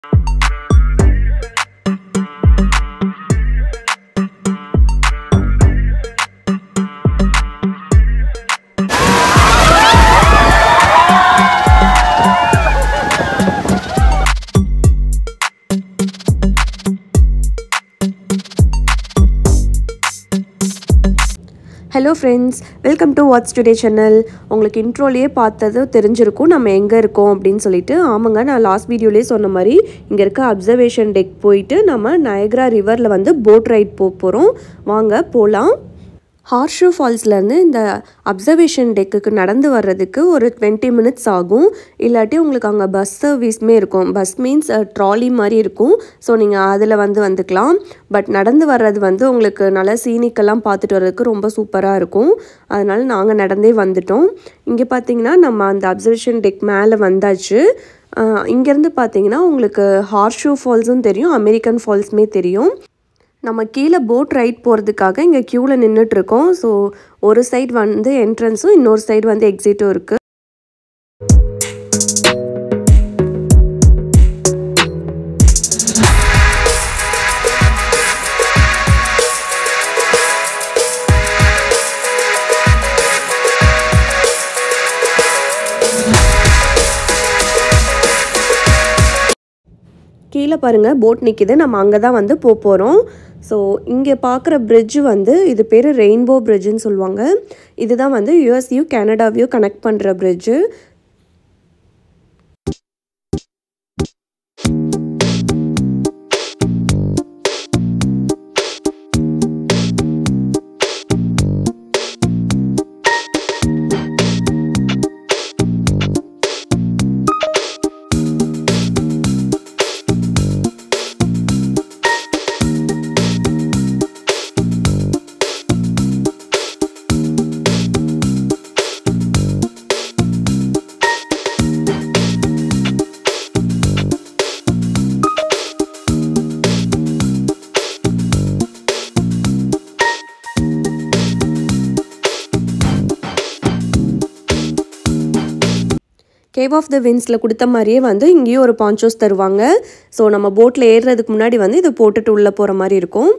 hello friends welcome to what's today channel உங்களுக்கு இன்ட்ரோலேயே பார்த்தது தெரிஞ்சிருக்கும் நம்ம எங்கே இருக்கோம் அப்படின்னு சொல்லிட்டு ஆமாங்க நான் லாஸ்ட் வீடியோலேயே சொன்ன மாதிரி இங்கே இருக்க அப்சர்வேஷன் டெக் போயிட்டு நம்ம நயக்ரா ரிவரில் வந்து போட் ரைட் போக போகிறோம் வாங்க போகலாம் ஹார்ஷூ ஃபால்ஸ்லேருந்து இந்த அப்சர்வேஷன் டெக்குக்கு நடந்து வர்றதுக்கு ஒரு டுவெண்ட்டி மினிட்ஸ் ஆகும் இல்லாட்டி உங்களுக்கு அங்கே பஸ் சர்வீஸுமே இருக்கும் பஸ் மீன்ஸ் ட்ராலி மாதிரி இருக்கும் ஸோ நீங்கள் அதில் வந்து வந்துக்கலாம் பட் நடந்து வர்றது வந்து உங்களுக்கு நல்ல சீனிக்கெல்லாம் பார்த்துட்டு வர்றதுக்கு ரொம்ப சூப்பராக இருக்கும் அதனால் நாங்கள் நடந்தே வந்துட்டோம் இங்கே பார்த்தீங்கன்னா நம்ம அந்த அப்சர்வேஷன் டெக் மேலே வந்தாச்சு இங்கேருந்து பார்த்தீங்கன்னா உங்களுக்கு ஹார்ஷூ ஃபால்ஸும் தெரியும் அமெரிக்கன் ஃபால்ஸுமே தெரியும் நம்ம கீழே போட் ரைட் போகிறதுக்காக இங்கே க்யூவில் நின்றுட்டுருக்கோம் ஸோ ஒரு சைடு வந்து என்ட்ரன்ஸும் இன்னொரு சைடு வந்து எக்ஸிட்டும் இருக்குது கீழே பாருங்கள் போட் நிற்கிது நம்ம அங்கே தான் வந்து போக போகிறோம் ஸோ இங்கே பார்க்குற பிரிட்ஜு வந்து இது பேர் ரெயின்போ பிரிட்ஜுன்னு சொல்லுவாங்க இதுதான் வந்து யூஎஸ்யூ கனடாவையோ கனெக்ட் பண்ணுற பிரிட்ஜு கேவ் ஆஃப் த வின்ஸில் கொடுத்த மாதிரியே வந்து இங்கேயும் ஒரு பாஞ்சோஸ் தருவாங்க ஸோ நம்ம போட்டில் ஏறுறதுக்கு முன்னாடி வந்து இதை போட்டுட்டு உள்ளே போகிற மாதிரி இருக்கும்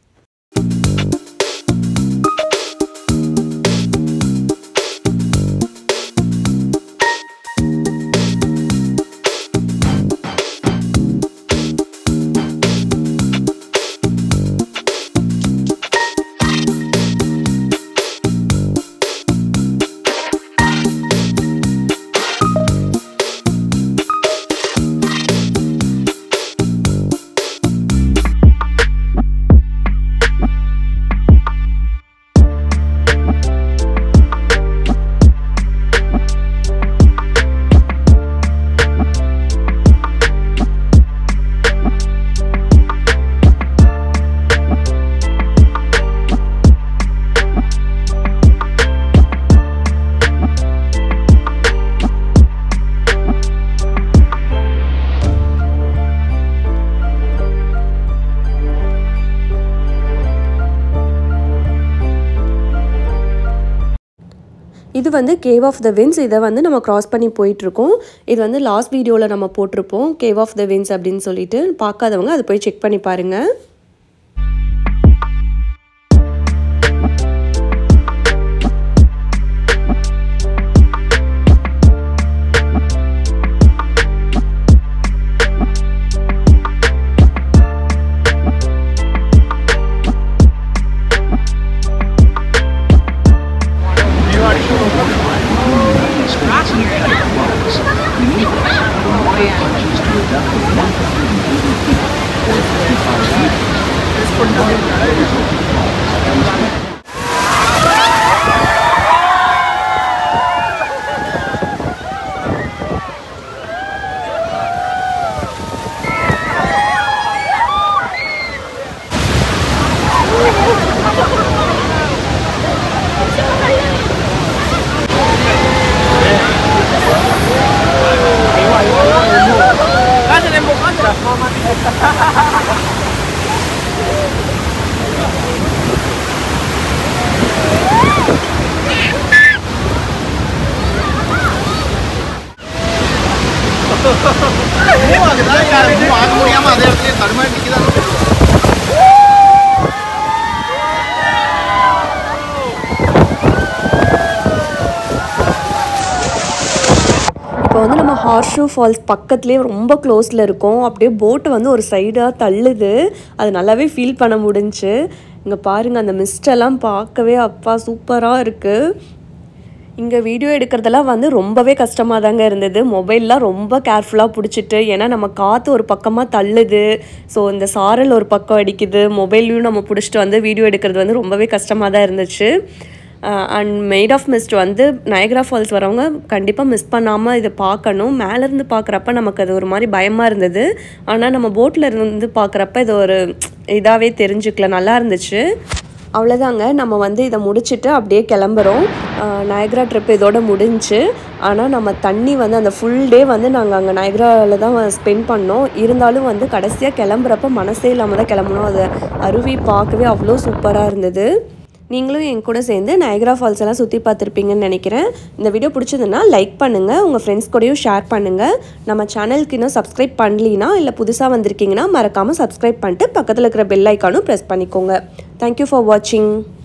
இது வந்து கேவ் ஆஃப் த வின்ஸ் இதை வந்து நம்ம க்ராஸ் பண்ணி போயிட்டுருக்கோம் இது வந்து லாஸ்ட் வீடியோவில் நம்ம போட்டிருப்போம் கேவ் ஆஃப் த வின்ஸ் அப்படின்னு சொல்லிட்டு பார்க்காதவங்க அதை போய் செக் பண்ணி பாருங்கள் மூவ் ஆகுதா மூவ் ஆக முடியாம அதே இடத்துல தடுமாறி நிக்குதா இப்போ வந்து நம்ம ஹார்ஷூ ஃபால்ஸ் பக்கத்துலேயே ரொம்ப க்ளோஸில் இருக்கோம் அப்படியே போட்டு வந்து ஒரு சைடாக தள்ளுது அது நல்லாவே ஃபீல் பண்ண முடிஞ்சுச்சு இங்கே பாருங்கள் அந்த மிஸ்டெல்லாம் பார்க்கவே அப்பா சூப்பராக இருக்குது இங்கே வீடியோ எடுக்கிறதெல்லாம் வந்து ரொம்பவே கஷ்டமாக தாங்க இருந்தது மொபைல்லாம் ரொம்ப கேர்ஃபுல்லாக பிடிச்சிட்டு ஏன்னா நம்ம காற்று ஒரு பக்கமாக தள்ளுது ஸோ இந்த சாரல் ஒரு பக்கம் அடிக்குது மொபைல்லையும் நம்ம பிடிச்சிட்டு வந்து வீடியோ எடுக்கிறது வந்து ரொம்பவே கஷ்டமாக தான் இருந்துச்சு அண்ட் மெய்ட் ஆஃப் மிஸ்ட் வந்து நயக்ரா ஃபால்ஸ் வரவங்க கண்டிப்பாக மிஸ் பண்ணாமல் இதை பார்க்கணும் மேலேருந்து பார்க்குறப்ப நமக்கு அது ஒரு மாதிரி பயமாக இருந்தது ஆனால் நம்ம போட்டில் இருந்து பார்க்குறப்ப இது ஒரு இதாகவே தெரிஞ்சுக்கல நல்லா இருந்துச்சு அவ்வளோதாங்க நம்ம வந்து இதை முடிச்சுட்டு அப்படியே கிளம்புறோம் நயக்ரா ட்ரிப் இதோட முடிஞ்சு ஆனால் நம்ம தண்ணி வந்து அந்த ஃபுல் டே வந்து நாங்கள் அங்கே நயக்ராவில் தான் ஸ்பெண்ட் பண்ணோம் இருந்தாலும் வந்து கடைசியாக கிளம்புறப்ப மனசே இல்லாமல் தான் கிளம்புனோம் அது அருவி பார்க்கவே அவ்வளோ சூப்பராக இருந்தது நீங்களும் என் கூட சேர்ந்து நயக்ரா ஃபால்ஸ் எல்லாம் சுற்றி பார்த்துருப்பீங்கன்னு நினைக்கிறேன் இந்த வீடியோ பிடிச்சதுன்னா லைக் பண்ணுங்கள் உங்கள் ஃப்ரெண்ட்ஸ் கூடயும் ஷேர் பண்ணுங்கள் நம்ம சேனலுக்கு இன்னும் சப்ஸ்கிரைப் பண்ணலினா இல்லை புதுசாக வந்திருக்கீங்கன்னா மறக்காமல் சப்ஸ்கிரைப் பண்ணிட்டு பக்கத்தில் இருக்கிற பெல் ஐக்கானும் ப்ரெஸ் பண்ணிக்கோங்க தேங்க்யூ ஃபார் வாட்சிங்